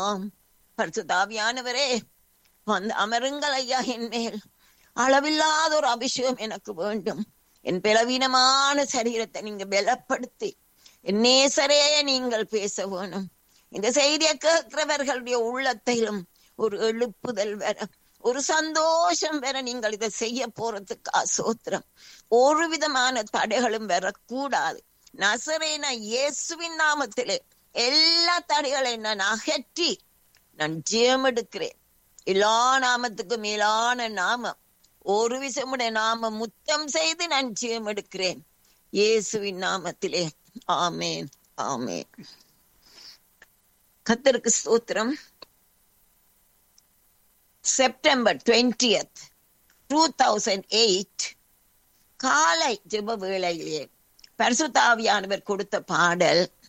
ஆம் பரிசுத்தாவியானவரே வந்து அமருங்கள் ஐயா என் மேல் அளவில்லாத ஒரு அபிஷேகம் எனக்கு வேண்டும் என் பலவீனமான சரீரத்தை நீங்க பலப்படுத்தி என் நேசரே நீங்கள் பேச வேணும் இந்த செய்தியை கேட்கிறவர்களுடைய உள்ளத்திலும் ஒரு எழுப்புதல் வர ஒரு சந்தோஷம் வர நீங்கள் இதை செய்ய போறதுக்கு அசோத்திரம் ஒரு விதமான தடைகளும் வரக்கூடாது நசரேன இயேசுவின் நாமத்திலே எல்லா தடைகளையும் நான் அகற்றி நான் ஜெயம் எடுக்கிறேன் எல்லா நாமத்துக்கு மேலான நாமம் ஒரு விஷயமுடைய நாம முத்தம் செய்து நான் ஜெயம் எடுக்கிறேன் இயேசுவின் நாமத்திலே ஆமேன் ஆமேன் கத்தருக்கு ஸ்தோத்திரம் September twentieth two thousand eight காலை ஜெப வேளையிலே பரிசுத்தாவியானவர் கொடுத்த பாடல்